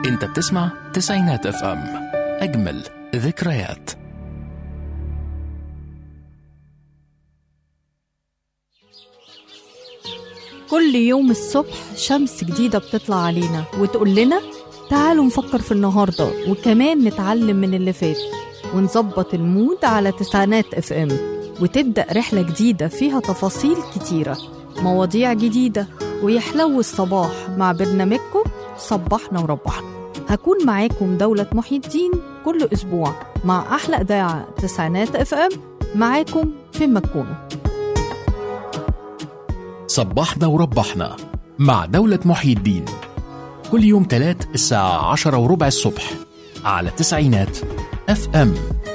انت بتسمع تسعينات اف ام اجمل ذكريات كل يوم الصبح شمس جديدة بتطلع علينا وتقول لنا تعالوا نفكر في النهاردة وكمان نتعلم من اللي فات ونظبط المود على تسعينات اف ام وتبدأ رحلة جديدة فيها تفاصيل كتيرة مواضيع جديدة ويحلو الصباح مع برنامجكم صبحنا وربحنا هكون معاكم دولة محي الدين كل أسبوع مع أحلى إذاعة تسعينات اف ام معاكم فين ما تكونوا صبحنا وربحنا مع دولة محي الدين كل يوم تلات الساعة عشرة وربع الصبح على تسعينات اف ام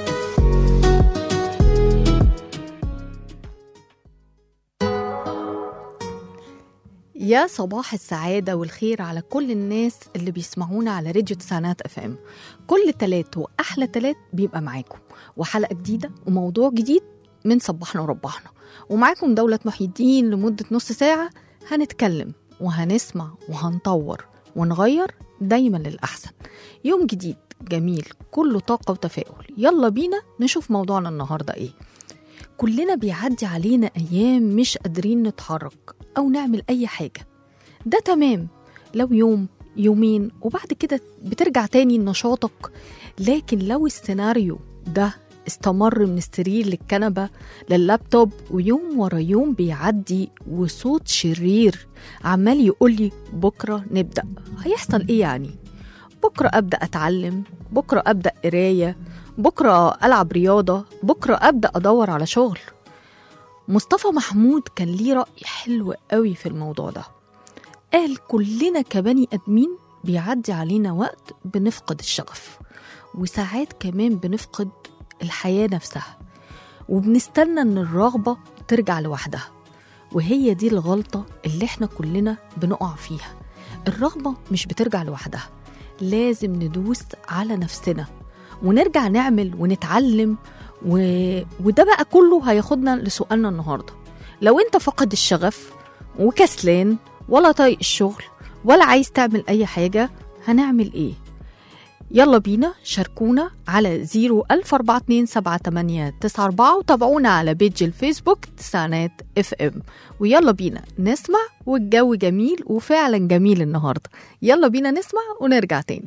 يا صباح السعادة والخير على كل الناس اللي بيسمعونا على راديو تسعينات اف ام كل تلات وأحلى تلات بيبقى معاكم وحلقة جديدة وموضوع جديد من صبحنا وربحنا ومعاكم دولة محي الدين لمدة نص ساعة هنتكلم وهنسمع وهنطور ونغير دايما للأحسن يوم جديد جميل كله طاقة وتفاؤل يلا بينا نشوف موضوعنا النهاردة ايه كلنا بيعدي علينا أيام مش قادرين نتحرك أو نعمل أي حاجة ده تمام لو يوم يومين وبعد كده بترجع تاني لنشاطك لكن لو السيناريو ده استمر من السرير للكنبة لللابتوب ويوم ورا يوم بيعدي وصوت شرير عمال يقولي بكرة نبدأ هيحصل إيه يعني؟ بكرة أبدأ أتعلم بكرة أبدأ قراية بكرة ألعب رياضة بكرة أبدأ أدور على شغل مصطفى محمود كان ليه رأي حلو قوي في الموضوع ده قال كلنا كبني أدمين بيعدي علينا وقت بنفقد الشغف وساعات كمان بنفقد الحياة نفسها وبنستنى إن الرغبة ترجع لوحدها وهي دي الغلطة اللي احنا كلنا بنقع فيها الرغبة مش بترجع لوحدها لازم ندوس على نفسنا ونرجع نعمل ونتعلم و... وده بقى كله هياخدنا لسؤالنا النهارده لو انت فقد الشغف وكسلان ولا طايق الشغل ولا عايز تعمل اي حاجه هنعمل ايه يلا بينا شاركونا على 014278994 وتابعونا على بيج الفيسبوك تسعينات اف ام ويلا بينا نسمع والجو جميل وفعلا جميل النهارده يلا بينا نسمع ونرجع تاني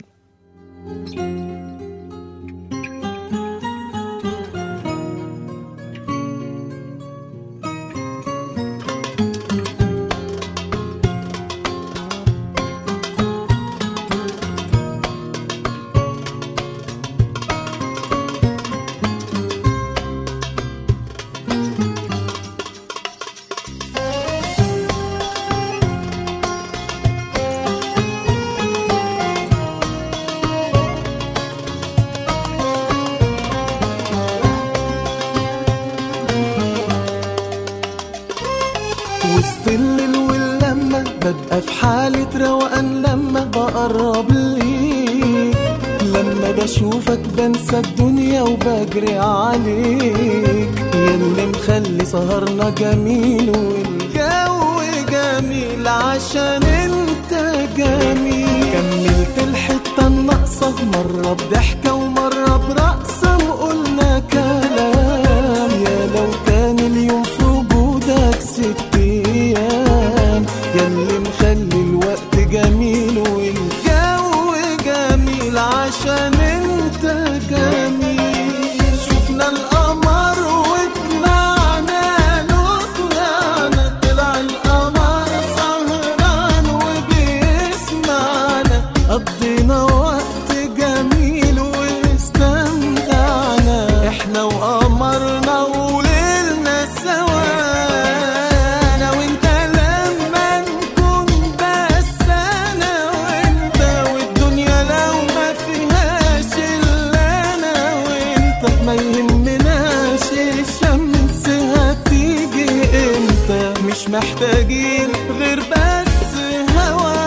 وسط الليل واللمة ببقى في حالة روقان لما بقرب ليك لما بشوفك بنسى الدنيا وبجري عليك ياللي مخلي سهرنا جميل والجو جميل عشان انت جميل كملت الحتة الناقصة مرة بضحكة ومرة برقصة وقلنا كلام يا لو كان اليوم في وجودك ست ايام ياللي مخلي الوقت جميل والجو جميل عشان انت جميل شفنا القمر وطلعنا له طلعنا طلع القمر سهران وبيسمعنا قضينا وقت جميل واستمتعنا احنا وقمرنا وليلنا سوا انا وانت لما نكون بس انا وانت والدنيا لو ما فيهاش الا انا وانت ما يهمناش الشمس هتيجي امتى مش محتاجين غير بس هوا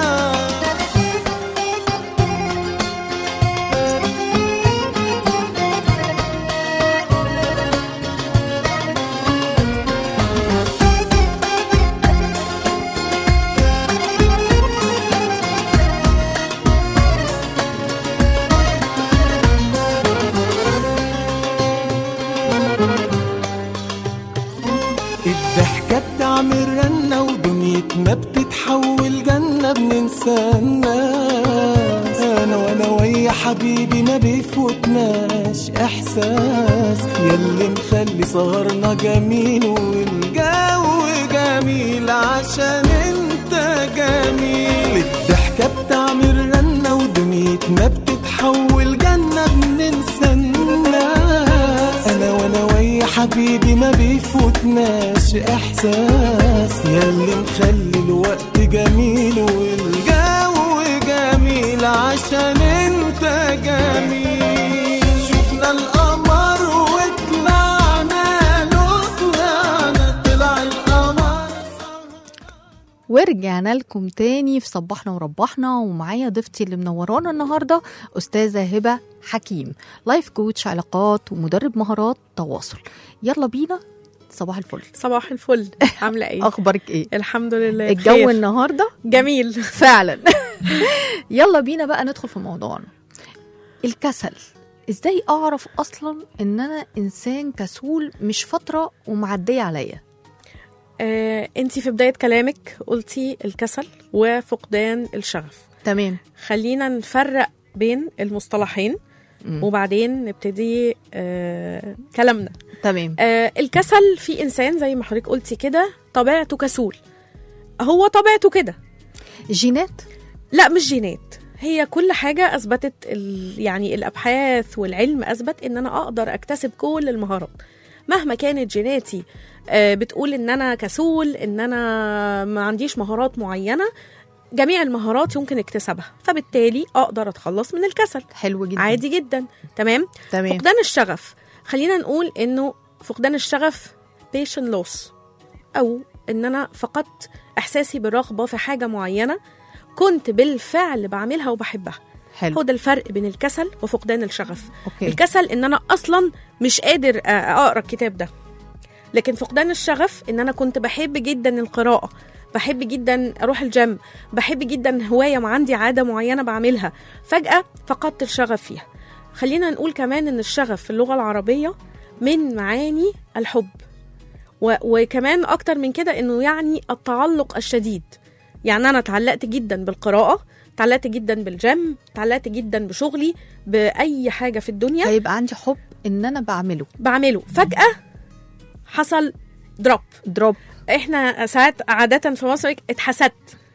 بتتحول جنة بننسى الناس انا وانا ويا حبيبي ما بيفوتناش احساس ياللي مخلي سهرنا جميل والجو جميل عشان انت جميل الضحكة بتعمل رنة ودنيتنا بتتحول جنة بننسى الناس انا وانا ويا حبيبي ما بيفوتناش احساس ياللي مخلي الوقت جميل والجو جميل عشان انت جميل شفنا القمر وطلعنا له طلعنا طلع القمر ورجعنا لكم تاني في صبحنا وربحنا ومعايا ضيفتي اللي منورانا النهارده استاذه هبه حكيم لايف كوتش علاقات ومدرب مهارات تواصل يلا بينا صباح الفل صباح الفل عامله ايه اخبارك ايه الحمد لله الجو بخير. النهارده جميل فعلا يلا بينا بقى ندخل في موضوعنا الكسل ازاي اعرف اصلا ان انا انسان كسول مش فتره ومعديه عليا آه، انت في بدايه كلامك قلتي الكسل وفقدان الشغف تمام خلينا نفرق بين المصطلحين مم. وبعدين نبتدي آه كلامنا تمام آه الكسل في انسان زي ما حضرتك قلتي كده طبيعته كسول هو طبيعته كده جينات لا مش جينات هي كل حاجة أثبتت ال... يعني الأبحاث والعلم أثبت إن أنا أقدر أكتسب كل المهارات مهما كانت جيناتي آه، بتقول إن أنا كسول إن أنا ما عنديش مهارات معينة جميع المهارات يمكن اكتسابها فبالتالي أقدر أتخلص من الكسل حلو جدا عادي جدا تمام تمام فقدان الشغف خلينا نقول إنه فقدان الشغف patient loss أو إن أنا فقدت إحساسي بالرغبة في حاجة معينة كنت بالفعل بعملها وبحبها هو حلو ده الفرق بين الكسل وفقدان الشغف اوكي الكسل ان انا اصلا مش قادر أ- اقرا الكتاب ده لكن فقدان الشغف ان انا كنت بحب جدا القراءه بحب جدا اروح الجيم بحب جدا هوايه وعندي عاده معينه بعملها فجاه فقدت الشغف فيها خلينا نقول كمان ان الشغف في اللغه العربيه من معاني الحب و- وكمان اكتر من كده انه يعني التعلق الشديد يعني انا اتعلقت جدا بالقراءه اتعلقت جدا بالجيم اتعلقت جدا بشغلي باي حاجه في الدنيا هيبقى عندي حب ان انا بعمله بعمله فجاه حصل دروب دروب احنا ساعات عاده في مصر اتحسدت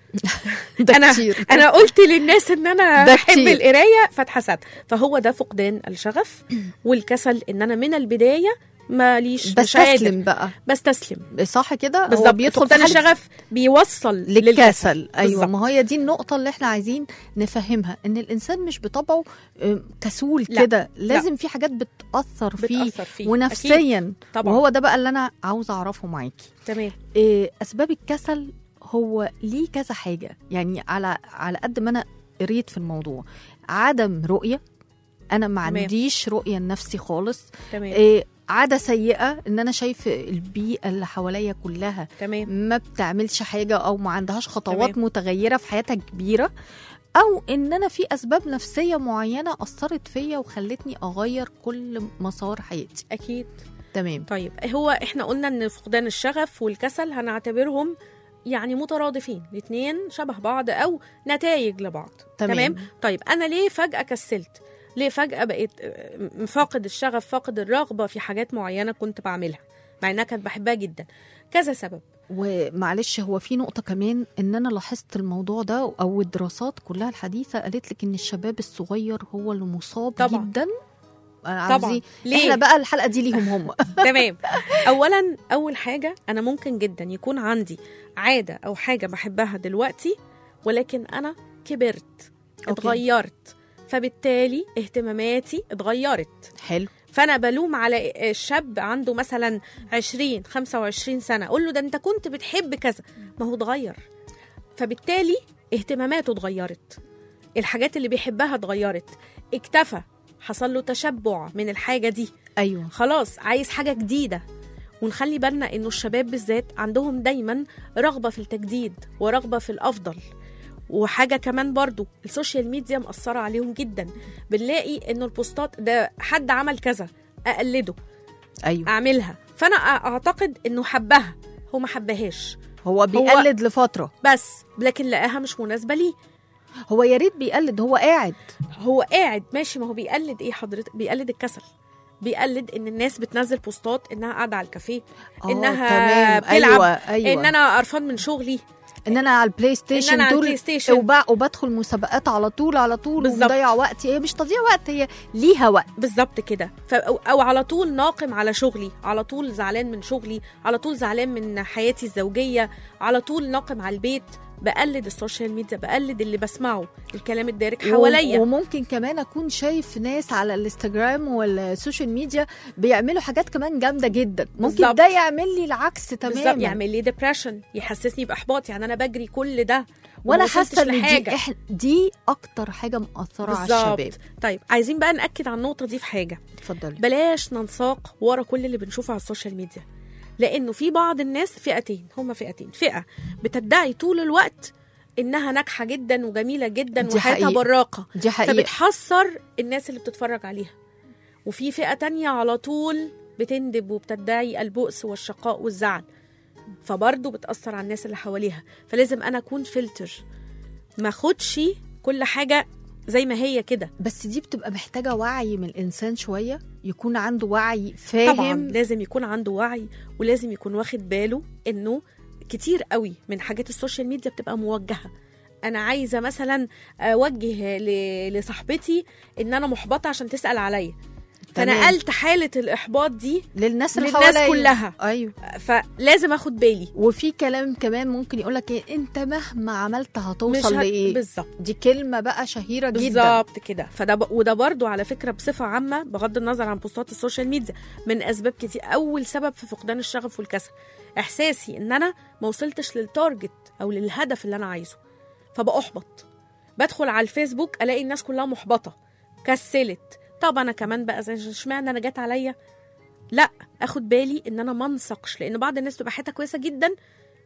ده انا كتير انا قلت للناس ان انا ده بحب كتير. القرايه فاتحسدت فهو ده فقدان الشغف والكسل ان انا من البدايه ماليش مش قادر بستسلم بقى بستسلم صح كده هو بالظبط بيدخل في فقدان حالة الشغف بيوصل للكسل ايوه بالظبط. ما هي دي النقطه اللي احنا عايزين نفهمها ان الانسان مش بطبعه آم، كسول لا، كده لازم في حاجات بتاثر فيه بتأثر فيه ونفسيا أكيد. طبعا وهو ده بقى اللي انا عاوزه اعرفه معاكي تمام إيه، اسباب الكسل هو ليه كذا حاجه يعني على على قد ما انا قريت في الموضوع عدم رؤيه انا ما تمام. عنديش رؤيه لنفسي خالص تمام إيه عاده سيئه ان انا شايف البيئه اللي حواليا كلها تمام ما بتعملش حاجه او ما عندهاش خطوات تمام. متغيره في حياتها كبيره او ان انا في اسباب نفسيه معينه اثرت فيا وخلتني اغير كل مسار حياتي اكيد تمام طيب هو احنا قلنا ان فقدان الشغف والكسل هنعتبرهم يعني مترادفين الاثنين شبه بعض او نتائج لبعض تمام. تمام طيب انا ليه فجاه كسلت ليه فجاه بقيت آه، فاقد الشغف فاقد الرغبه في حاجات معينه كنت بعملها مع انها كانت بحبها جدا كذا سبب ومعلش هو في نقطة كمان إن أنا لاحظت الموضوع ده أو الدراسات كلها الحديثة قالت لك إن الشباب الصغير هو اللي مصاب طبعاً. جدا آه، طبعا عاوزين- ليه احنا بقى الحلقة دي ليهم هم تمام اولا اول حاجه انا ممكن جدا يكون عندي عاده او حاجه بحبها دلوقتي ولكن انا كبرت أوكي. اتغيرت فبالتالي اهتماماتي اتغيرت حلو فانا بلوم على الشاب عنده مثلا 20 25 سنه اقول له ده انت كنت بتحب كذا ما هو اتغير فبالتالي اهتماماته اتغيرت الحاجات اللي بيحبها اتغيرت اكتفى حصل له تشبع من الحاجه دي أيوه خلاص عايز حاجه جديده ونخلي بالنا انه الشباب بالذات عندهم دايما رغبه في التجديد ورغبه في الافضل وحاجه كمان برضو السوشيال ميديا مأثره عليهم جدا بنلاقي انه البوستات ده حد عمل كذا اقلده أيوه اعملها فانا أ- اعتقد انه حبها هو ما حبهاش هو بيقلد لفتره بس لكن لقاها مش مناسبه ليه هو يا ريت بيقلد هو قاعد هو قاعد ماشي ما هو بيقلد ايه حضرتك بيقلد الكسل بيقلد ان الناس بتنزل بوستات انها قاعده على الكافيه آه، إنها تمام. بتلعب، ايوه ايوه ان انا قرفان من شغلي ان انا على البلاي ستيشن ان انا على طول البلاي ستيشن وب- وبدخل مسابقات على طول على طول بالظبط. وبضيع وقت هي مش تضييع وقت هي ليها وقت بالظبط كده ف... أو... او على طول ناقم على شغلي على طول زعلان من شغلي على طول زعلان من حياتي الزوجيه على طول ناقم على البيت بقلد السوشيال ميديا بقلد اللي بسمعه الكلام الدارج حواليا و- وممكن كمان اكون شايف ناس على الانستجرام والسوشيال ميديا بيعملوا حاجات كمان جامده جدا ممكن بالظبط. ده يعمل لي العكس بالظبط تماما يعمل لي ديبريشن يحسسني باحباط يعني انا بجري كل ده وانا وما وصلتش حاسه ان دي لحاجة. إح... دي اكتر حاجه مأثره على بالظبط الشباب طيب عايزين بقى ناكد على النقطه دي في حاجه اتفضلي بلاش ننساق ورا كل اللي بنشوفه على السوشيال ميديا لانه في بعض الناس فئتين هما فئتين فئه بتدعي طول الوقت انها ناجحه جدا وجميله جدا دي وحياتها حقيقة. براقه دي حقيقه فبتحسر الناس اللي بتتفرج عليها وفي فئه تانية على طول بتندب وبتدعي البؤس والشقاء والزعل فبرضه بتأثر على الناس اللي حواليها فلازم أنا أكون فلتر ما أخدش كل حاجة زي ما هي كده بس دي بتبقى محتاجه وعي من الانسان شويه يكون عنده وعي فاهم طبعا لازم يكون عنده وعي ولازم يكون واخد باله انه كتير قوي من حاجات السوشيال ميديا بتبقى موجهه انا عايزه مثلا اوجه ل- لصاحبتي ان انا محبطه عشان تسال عليا تمام. فنقلت حاله الاحباط دي للناس اللي للناس حواليا كلها. ايوه فلازم اخد بالي وفي كلام كمان ممكن يقول لك ايه انت مهما عملت مش هتوصل هت- لايه بالظبط دي كلمه بقى شهيره جدا بالظبط كده فده ب... وده برضو على فكره بصفه عامه بغض النظر عن بوستات السوشيال ميديا من اسباب كتير اول سبب في فقدان الشغف والكسل احساسي ان انا ما وصلتش للتارجت او للهدف اللي انا عايزه فبأحبط بدخل على الفيسبوك الاقي الناس كلها محبطه كسلت طب انا كمان بقى زي اشمعنى انا جت عليا لا اخد بالي ان انا ما انسقش لان بعض الناس تبقى حياتها كويسه جدا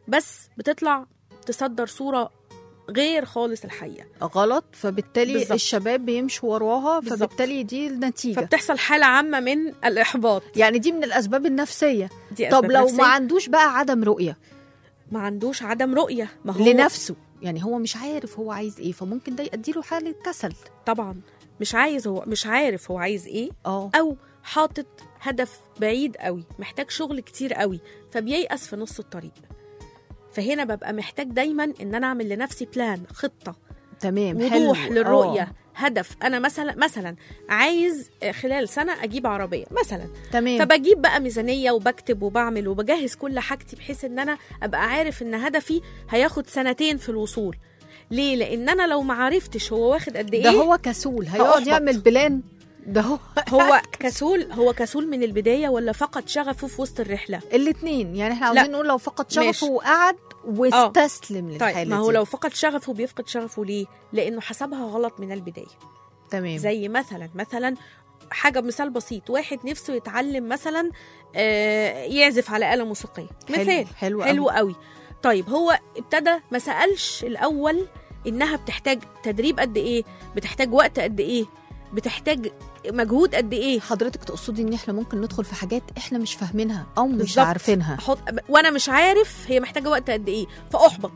بس بتطلع تصدر صوره غير خالص الحقيقه غلط فبالتالي بالظبط. الشباب بيمشوا وراها بالظبط. فبالتالي دي النتيجه فبتحصل حاله عامه من الاحباط يعني دي من الاسباب النفسيه دي طب أسباب لو نفسية. ما عندوش بقى عدم رؤيه ما عندوش عدم رؤيه ما هو لنفسه يعني هو مش عارف هو عايز ايه فممكن ده يؤدي له حاله كسل طبعا مش عايز هو مش عارف هو عايز ايه اه او حاطط هدف بعيد قوي محتاج شغل كتير قوي فبييأس في نص الطريق فهنا ببقى محتاج دايما ان انا اعمل لنفسي بلان خطه تمام وضوح حلو. للرؤيه آه. هدف انا مثلا مثلا عايز خلال سنه اجيب عربيه مثلا تمام فبجيب بقى ميزانيه وبكتب وبعمل وبجهز كل حاجتي بحيث ان انا ابقى عارف ان هدفي هياخد سنتين في الوصول ليه لان انا لو ما عرفتش هو واخد قد ايه ده هو كسول هيقعد هأحبط. يعمل بلان ده هو هو كسول هو كسول من البدايه ولا فقد شغفه في وسط الرحله الاثنين يعني احنا لا. عاوزين نقول لو فقد شغفه ماشي. وقعد واستسلم للحاله طيب ما هو دي. لو فقد شغفه بيفقد شغفه ليه لانه حسبها غلط من البدايه تمام زي مثلا مثلا حاجه مثال بسيط واحد نفسه يتعلم مثلا آه، يعزف على آلة موسيقية حلو- مثال حلو حلو قوي طيب هو ابتدى ما سألش الأول إنها بتحتاج تدريب قد إيه بتحتاج وقت قد إيه بتحتاج مجهود قد إيه حضرتك تقصدي ان احنا ممكن ندخل في حاجات احنا مش فاهمينها او مش بالظبط. عارفينها احط وانا مش عارف هي محتاجه وقت قد ايه فاحبط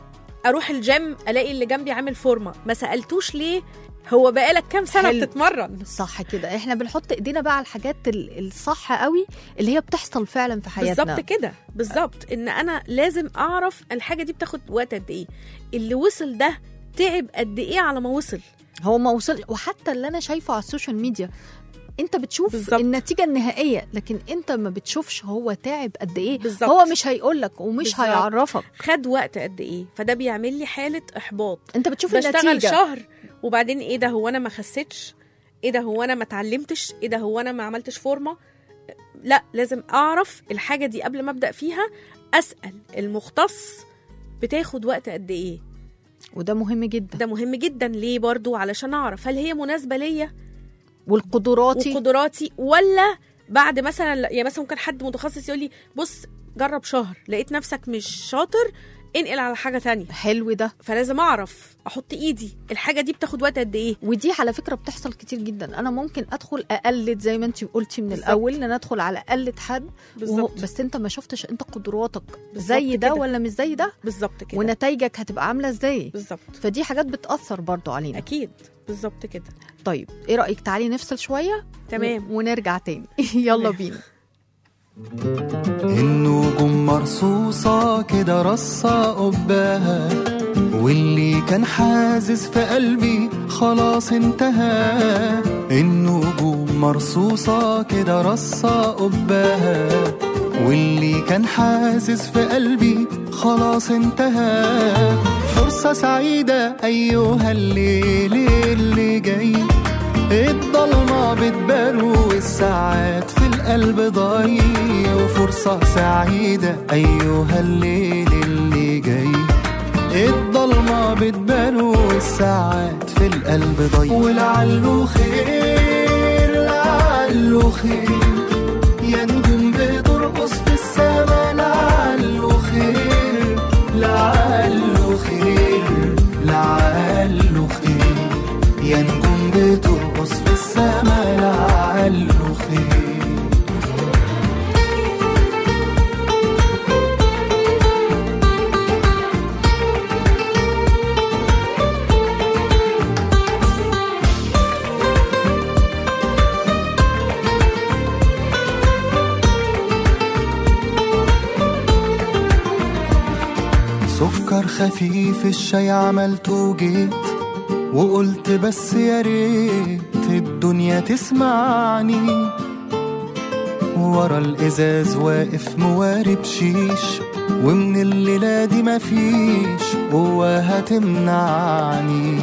اروح الجيم الاقي اللي جنبي عامل فورمه ما سالتوش ليه هو بقالك كام سنه حلو. بتتمرن صح كده احنا بنحط ايدينا بقى على الحاجات ال- الصح قوي اللي هي بتحصل فعلا في حياتنا بالظبط كده بالظبط ان انا لازم اعرف الحاجه دي بتاخد وقت قد ايه اللي وصل ده تعب قد ايه على ما وصل هو ما وصل وحتى اللي انا شايفه على السوشيال ميديا انت بتشوف بالظبط. بالزبط. النتيجه النهائيه لكن انت ما بتشوفش هو تعب قد ايه بالظبط. هو مش هيقول لك ومش بالظبط. هيعرفك خد وقت قد ايه فده بيعمل لي حاله احباط انت بتشوف بشتغل النتيجه شهر وبعدين ايه ده هو انا ما خسيتش ايه ده هو انا ما اتعلمتش ايه ده هو انا ما عملتش فورمه لا لازم اعرف الحاجه دي قبل ما ابدا فيها اسال المختص بتاخد وقت قد ايه وده مهم جدا ده مهم جدا ليه برضو علشان اعرف هل هي مناسبه ليا والقدراتي وقدراتي ولا بعد مثلا يعني مثلا ممكن حد متخصص يقول لي بص جرب شهر لقيت نفسك مش شاطر انقل على حاجه تانية حلو ده فلازم اعرف احط ايدي الحاجه دي بتاخد وقت قد ايه ودي على فكره بتحصل كتير جدا انا ممكن ادخل اقلد زي ما انت قلتي من بالظبط. الاول ان انا ادخل على اقلد حد وهو بالظبط بس انت ما شفتش انت قدراتك بالظبط زي ده كده. ولا مش زي ده بالظبط كده ونتائجك هتبقى عامله ازاي بالظبط فدي حاجات بتاثر برضو علينا اكيد بالظبط كده طيب ايه رايك تعالي نفصل شويه تمام و- ونرجع تاني يلا تمام. بينا النجوم مرصوصة كده رصة قباها واللي كان حازز في قلبي خلاص انتهى النجوم مرصوصة كده رصة قباها واللي كان حازز في قلبي خلاص انتهى فرصة سعيدة أيها الليل اللي جاي الضلمة بتبان والساعات في القلب ضايع وفرصة سعيدة أيها الليل اللي جاي الضلمة بتبان والساعات في القلب ضايع ولعله خير لعله خير يا نجوم بترقص في السما لعله خير لعله خير لعله خير يا نجوم بترقص في السما لعله خير سكر خفيف الشاي عملته وجيت وقلت بس يا ريت الدنيا تسمعني ورا الازاز واقف موارب شيش ومن الليلة دي مفيش قوة هتمنعني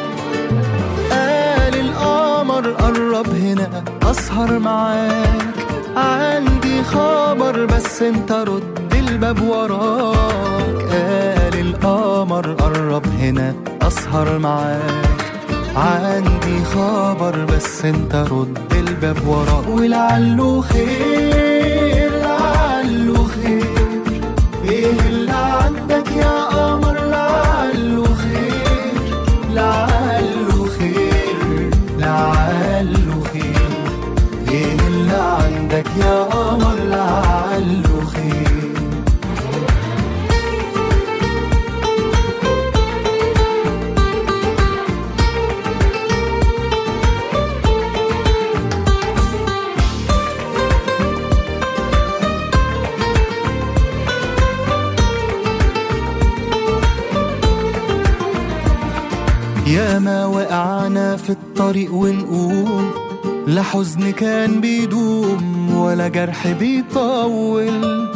قال القمر قرب هنا اسهر معاك عندي خبر بس انت رد الباب وراك قال القمر قرب هنا اسهر معاك عندي خبر بس انت رد الباب وراك ولعله خير لعله خير ايه اللي عندك يا قمر لعله خير لعله خير لعله خير ايه اللي عندك يا قمر لعله خير يا ما وقعنا في الطريق ونقوم لا حزن كان بيدوم ولا جرح بيطول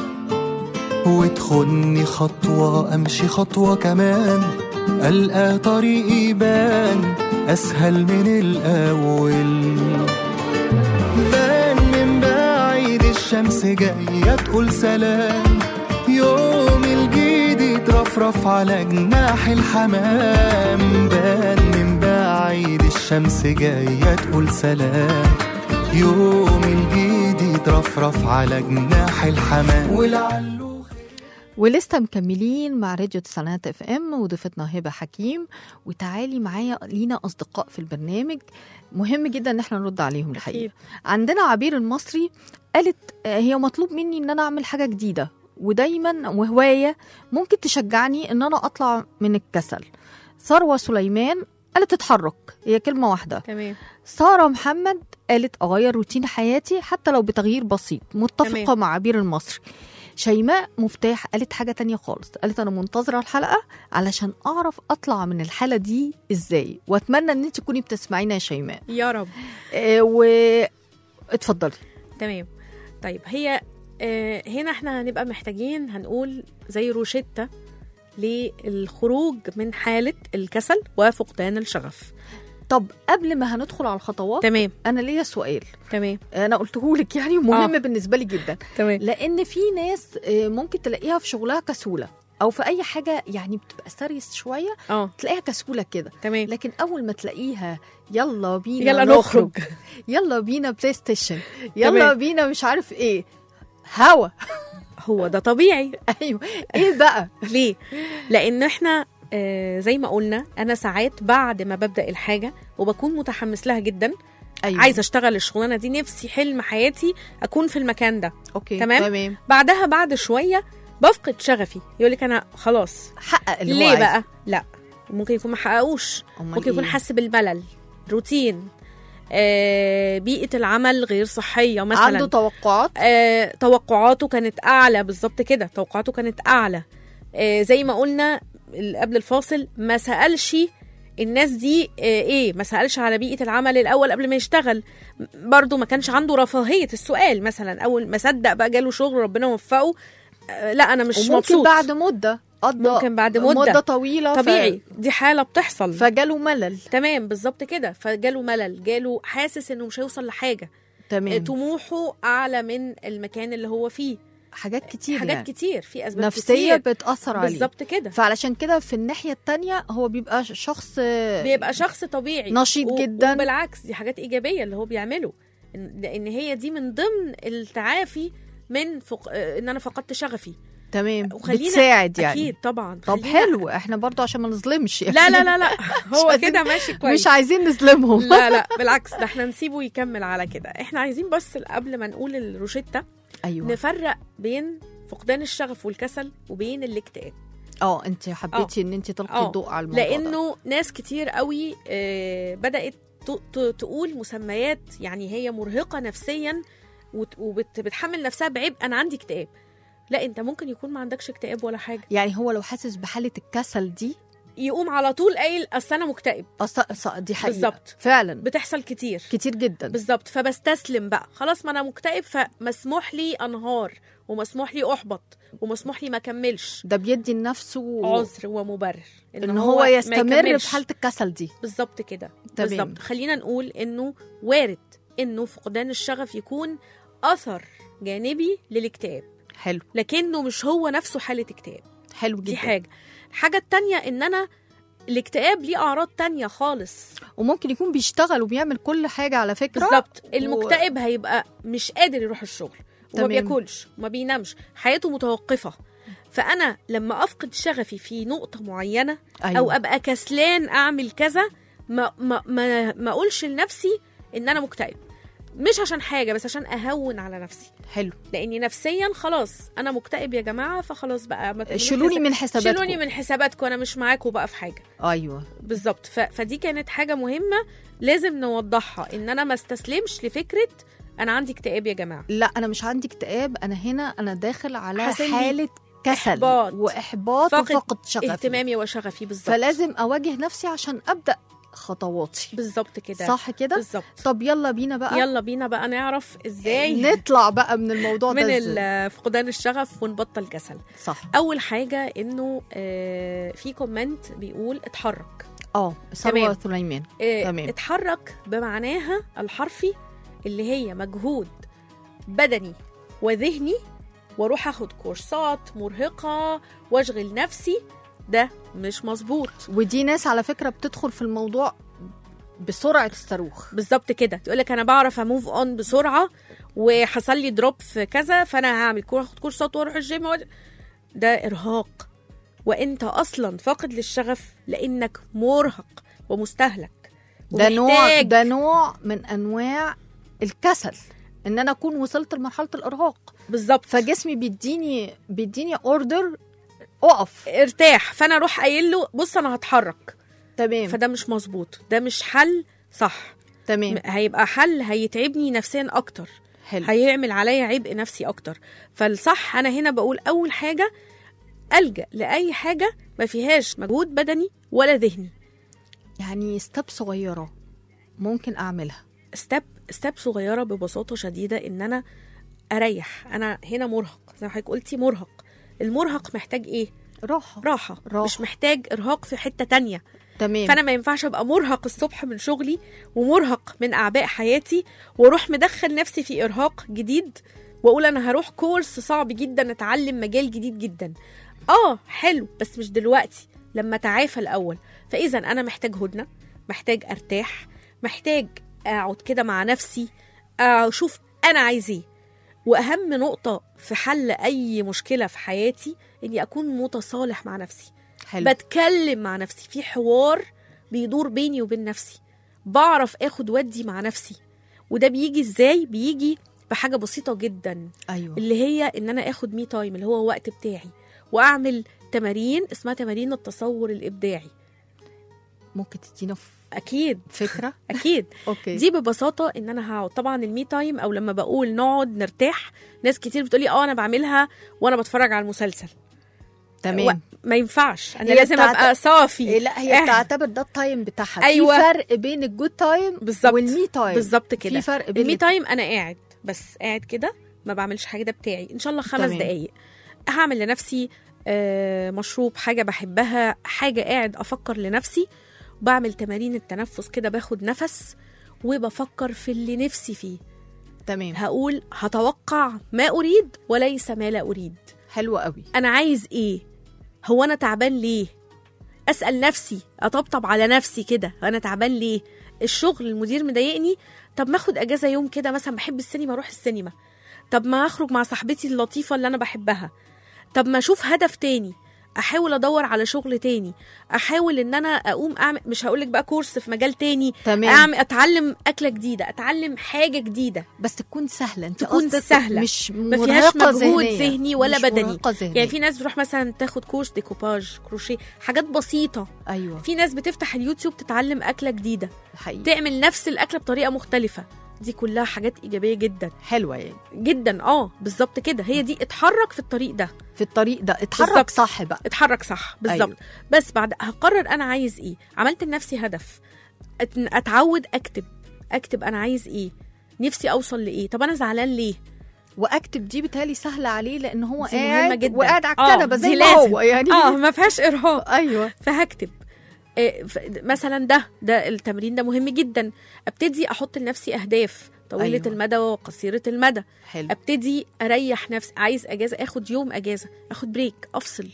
وتخني خطوة أمشي خطوة كمان ألقى طريقي يبان أسهل من الأول بان من بعيد الشمس جاية تقول سلام يوم الجديد يترفرف على جناح الحمام بان من بعيد الشمس جاية تقول سلام يوم الجديد يترفرف على جناح الحمام ولعله ولسه مكملين مع راديو تسعينات اف ام وضيفتنا هبه حكيم وتعالي معايا لينا اصدقاء في البرنامج مهم جدا ان احنا نرد عليهم الحقيقه أكيد. عندنا عبير المصري قالت آه، هي مطلوب مني ان انا اعمل حاجه جديده ودايما وهوايه ممكن تشجعني ان انا اطلع من الكسل ثروه سليمان قالت اتحرك هي كلمه واحده تمام ساره محمد قالت اغير روتين حياتي حتى لو بتغيير بسيط متفقه تمام. مع عبير المصري شيماء مفتاح قالت حاجه تانية خالص قالت انا منتظره الحلقه علشان اعرف اطلع من الحاله دي ازاي واتمنى ان انت تكوني بتسمعينا يا شيماء يا رب آه و اتفضلي تمام طيب هي آه، هنا احنا هنبقى محتاجين هنقول زي روشتة للخروج من حالة الكسل وفقدان الشغف طب قبل ما هندخل على الخطوات تمام انا ليا سؤال تمام انا قلته لك يعني مهم آه. بالنسبه لي جدا تمام لان في ناس آه، ممكن تلاقيها في شغلها كسوله او في اي حاجه يعني بتبقى سريس شويه اه تلاقيها كسوله كده تمام لكن اول ما تلاقيها يلا بينا يلا نخرج نخرج يلا بينا بلاي ستيشن يلا تمام. بينا مش عارف ايه هوا هو ده طبيعي ايوه ايه بقى ليه لان احنا آه زي ما قلنا انا ساعات بعد ما ببدا الحاجه وبكون متحمس لها جدا ايوه عايزه اشتغل الشغلانه دي نفسي حلم حياتي اكون في المكان ده اوكي تمام؟ تمام بعدها بعد شويه بفقد شغفي يقول لك انا خلاص حقق اللي هو ليه عايزه. بقى لا ممكن يكون ما حققوش أمال ممكن يكون إيه؟ حاسس بالملل روتين آه بيئه العمل غير صحيه مثلا عنده توقعات آه توقعاته كانت اعلى بالظبط كده توقعاته كانت اعلى آه زي ما قلنا ال- قبل الفاصل ما سالش الناس دي آه ايه ما سالش على بيئه العمل الاول قبل ما يشتغل م- برضو ما كانش عنده رفاهيه السؤال مثلا اول ما صدق بقى جاله شغل ربنا وفقه آه لا انا مش وممكن مبسوط بعد مده قضى ممكن بعد مدة. مده طويله ف- طبيعي دي حاله بتحصل فجاله ملل تمام بالظبط كده فجاله ملل جاله حاسس انه مش هيوصل لحاجه تمام طموحه اعلى من المكان اللي هو فيه حاجات كتير حاجات يعني. كتير في اسباب نفسيه كتير بتاثر عليه بالظبط كده فعلشان كده في الناحيه التانية هو بيبقى شخص بيبقى شخص طبيعي نشيط و- جداً. وبالعكس دي حاجات ايجابيه اللي هو بيعمله إن- لان هي دي من ضمن التعافي من فق... آه، ان انا فقدت شغفي تمام وخلينا- بتساعد يعني اكيد طبعا طب خلينا- حلو احنا برضو عشان ما نظلمش يعني. لا لا لا لا هو عايزين- كده ماشي كويس مش عايزين نظلمهم لا لا بالعكس ده احنا نسيبه يكمل على كده احنا عايزين بس قبل ما نقول الروشتة ايوه نفرق بين فقدان الشغف والكسل وبين الاكتئاب اه انت حبيتي ان انت تلقي آه، الضوء على الموضوع ده. لانه ناس كتير قوي آه، بدات ت- ت- تقول مسميات يعني هي مرهقه نفسيا وبتحمل نفسها بعبء انا عندي اكتئاب لا انت ممكن يكون ما عندكش اكتئاب ولا حاجه يعني هو لو حاسس بحاله الكسل دي يقوم على طول قايل اصل انا مكتئب أص... أص... دي حقيقه بالظبط. فعلا بتحصل كتير كتير جدا بالظبط فبستسلم بقى خلاص ما انا مكتئب فمسموح لي انهار ومسموح لي احبط ومسموح لي ما اكملش ده بيدي لنفسه عذر ومبرر ان هو ما يستمر يكملش. في حاله الكسل دي بالظبط كده تمام. بالظبط خلينا نقول انه وارد انه فقدان الشغف يكون اثر جانبي للاكتئاب حلو لكنه مش هو نفسه حاله اكتئاب حلو جدا دي حاجه الحاجه التانية ان انا الاكتئاب ليه اعراض تانية خالص وممكن يكون بيشتغل وبيعمل كل حاجه على فكره بالظبط المكتئب هيبقى مش قادر يروح الشغل وما تمام. بياكلش وما بينامش حياته متوقفه فانا لما افقد شغفي في نقطه معينه أيوة. او ابقى كسلان اعمل كذا ما ما ما, ما اقولش لنفسي ان انا مكتئب مش عشان حاجه بس عشان اهون على نفسي حلو لاني نفسيا خلاص انا مكتئب يا جماعه فخلاص بقى ما تعملوش شيلوني حساب- من حساباتكم شيلوني من حساباتكم انا مش معاكم بقى في حاجه ايوه بالظبط ف... فدي كانت حاجه مهمه لازم نوضحها ان انا ما استسلمش لفكره انا عندي اكتئاب يا جماعه لا انا مش عندي اكتئاب انا هنا انا داخل على حاسس إني حاله كسل إحباط. واحباط فاقد وفقد شغفي اهتمامي وشغفي بالظبط فلازم اواجه نفسي عشان ابدا خطواتي بالظبط كده صح كده بالظبط طب يلا بينا بقى يلا بينا بقى نعرف ازاي نطلع بقى من الموضوع من ده إزاي. ال- فقدان الشغف ونبطل كسل صح اول حاجه انه آه، في كومنت بيقول اتحرك اه ثروه تمام. سليمان آه، تمام. اتحرك بمعناها الحرفي اللي هي مجهود بدني وذهني واروح اخد كورسات مرهقه واشغل نفسي ده مش مظبوط ودي ناس على فكره بتدخل في الموضوع بسرعه الصاروخ بالظبط كده تقول لك انا بعرف اموف اون بسرعه وحصل لي دروب في كذا فانا هعمل كور- اخد كورسات واروح الجيم وأج- ده ارهاق وانت اصلا فاقد للشغف لانك مرهق ومستهلك ده نوع ومحتاج- ده نوع من انواع الكسل ان انا اكون وصلت لمرحله الارهاق بالظبط فجسمي بيديني بيديني اوردر اقف ارتاح فانا اروح قايل له بص انا هتحرك تمام فده مش مظبوط ده مش حل صح تمام م- هيبقى حل هيتعبني نفسيا اكتر حلو هيعمل عليا عبء نفسي اكتر فالصح انا هنا بقول اول حاجه الجا لاي حاجه ما فيهاش مجهود بدني ولا ذهني يعني ستيب صغيره ممكن اعملها ستيب ستيب صغيره ببساطه شديده ان انا اريح انا هنا مرهق زي ما حضرتك قلتي مرهق المرهق محتاج ايه راحه راحه, راحة. مش محتاج ارهاق في حته تانية تمام فانا ما ينفعش ابقى مرهق الصبح من شغلي ومرهق من اعباء حياتي واروح مدخل نفسي في ارهاق جديد واقول انا هروح كورس صعب جدا اتعلم مجال جديد جدا اه حلو بس مش دلوقتي لما تعافى الاول فاذا انا محتاج هدنه محتاج ارتاح محتاج اقعد كده مع نفسي اشوف انا عايز ايه واهم نقطه في حل اي مشكله في حياتي اني اكون متصالح مع نفسي حلو بتكلم مع نفسي في حوار بيدور بيني وبين نفسي بعرف اخد ودي مع نفسي وده بيجي ازاي بيجي بحاجه بسيطه جدا ايوه اللي هي ان انا اخد مي تايم اللي هو وقت بتاعي واعمل تمارين اسمها تمارين التصور الابداعي ممكن تدينا ف- اكيد فكره اكيد اوكي دي ببساطه ان انا هقعد طبعا المي تايم او لما بقول نقعد نرتاح ناس كتير بتقولي اه انا بعملها وانا بتفرج على المسلسل تمام ما ينفعش انا هي لازم بتاعت- ابقى صافي إيه لا هي إح- بتعتبر ده التايم بتاعها أيوة. في فرق بين الجود تايم بالظبط. والمي تايم بالظبط في كده فرق بين المي الات- تايم انا قاعد بس قاعد كده ما بعملش حاجه ده بتاعي ان شاء الله خمس تمام. دقايق هعمل لنفسي آه، مشروب حاجه بحبها حاجه قاعد افكر لنفسي بعمل تمارين التنفس كده باخد نفس وبفكر في اللي نفسي فيه تمام هقول هتوقع ما اريد وليس ما لا اريد حلو قوي انا عايز ايه هو انا تعبان ليه اسال نفسي اطبطب على نفسي كده انا تعبان ليه الشغل المدير مضايقني طب ما اخد اجازه يوم كده مثلا بحب السينما اروح السينما طب ما اخرج مع صاحبتي اللطيفه اللي انا بحبها طب ما اشوف هدف تاني احاول ادور على شغل تاني احاول ان انا اقوم اعمل مش هقولك بقى كورس في مجال تاني تمام اعمل اتعلم اكله جديده اتعلم حاجه جديده بس تكون سهله انت تكون قصدك سهلة. مش ما فيهاش مرهقة مجهود ذهنية. ذهني ولا مش بدني. مرهقة ذهنية. يعني في ناس بتروح مثلا تاخد كورس ديكوباج كروشيه حاجات بسيطه ايوه في ناس بتفتح اليوتيوب تتعلم اكله جديده حقيقي تعمل نفس الاكله بطريقه مختلفه دي كلها حاجات ايجابيه جدا حلوه يعني جدا اه بالظبط كده هي دي اتحرك في الطريق ده في الطريق ده اتحرك بالظبط. صح بقى اتحرك صح بالظبط أيوة. بس بعد هقرر انا عايز ايه عملت لنفسي هدف أت- اتعود اكتب اكتب انا عايز ايه نفسي اوصل لايه طب انا زعلان ليه واكتب دي بتهيألي سهله عليه لان هو دي مهمة قاعد جدا. وقاعد على آه، الكنبه دي زي ما لازم. هو يعني اه ما فيهاش ارهاق ايوه فهكتب إيه، ف- مثلا ده ده التمرين ده مهم جدا ابتدي احط لنفسي اهداف طويله أيوة. أيوة. المدى وقصيره المدى حلو ابتدي اريح نفسي عايز اجازه اخد يوم اجازه اخد بريك افصل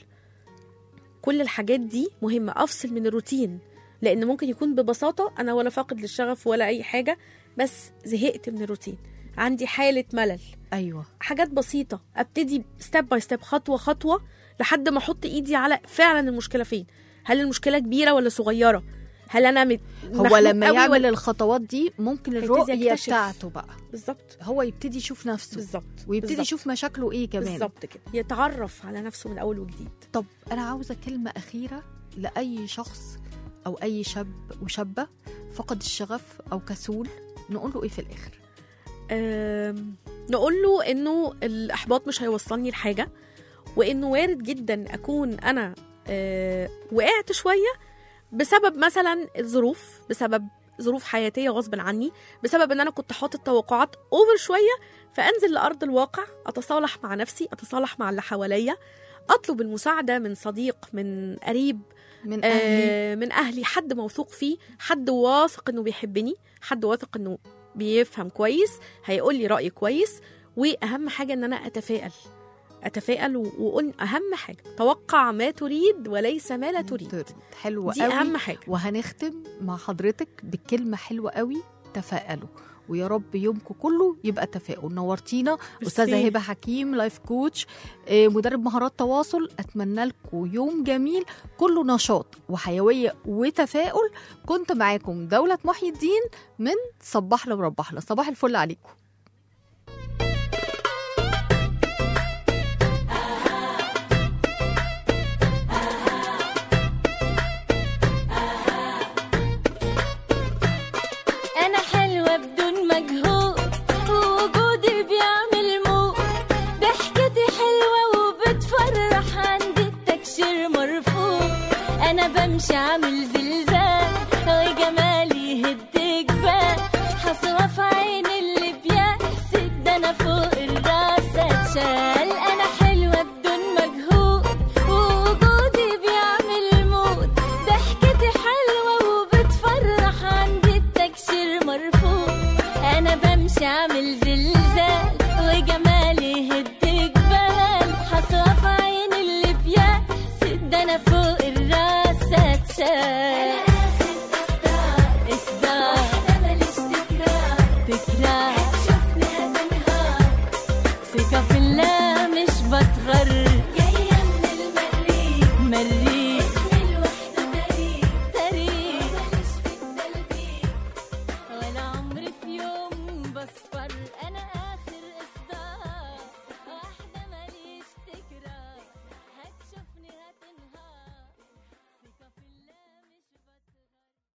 كل الحاجات دي مهمه افصل من الروتين لان ممكن يكون ببساطه انا ولا فاقد للشغف ولا اي حاجه بس زهقت من الروتين عندي حاله ملل ايوه حاجات بسيطة ابتدي ستيب باي ستيب خطوة خطوة لحد ما احط ايدي على فعلا المشكلة فين هل المشكلة كبيرة ولا صغيرة هل انا مت... هو مخنوق لما قوي يعمل ولا الخطوات دي ممكن هيبتدي الرؤيه يكتشف. بتاعته بقى بالظبط هو يبتدي يشوف نفسه بالظبط ويبتدي بالظبط. يشوف مشاكله ايه كمان بالظبط كده يتعرف على نفسه من اول وجديد طب انا عاوزه كلمه اخيره لاي شخص او اي شاب وشابه فقد الشغف او كسول نقول له ايه في الاخر أم... نقول له انه الاحباط مش هيوصلني لحاجة وانه وارد جدا اكون انا أه... وقعت شوية بسبب مثلا الظروف بسبب ظروف حياتيه غصب عني بسبب ان انا كنت حاطط توقعات اوفر شويه فانزل لارض الواقع اتصالح مع نفسي اتصالح مع اللي حواليا اطلب المساعده من صديق من قريب من اهلي آه من اهلي حد موثوق فيه حد واثق انه بيحبني حد واثق انه بيفهم كويس هيقول لي راي كويس واهم حاجه ان انا اتفائل اتفائل و- واقول اهم حاجه توقع ما تريد وليس ما لا تريد حلوه دي قوي اهم حاجه وهنختم مع حضرتك بكلمه حلوه قوي تفائلوا ويا رب يومكم كله يبقى تفاؤل نورتينا استاذه ميرسي. هبه حكيم لايف كوتش آه، مدرب مهارات تواصل اتمنى لكم يوم جميل كله نشاط وحيويه وتفاؤل كنت معاكم دوله محي الدين من صباح له وربح له صباح الفل عليكم انا حلوة بدون مجهود ووجودي بيعمل موت ضحكتي حلوة وبتفرح عندي التكشير مرفوع انا بمشي عامل زلزال وجمال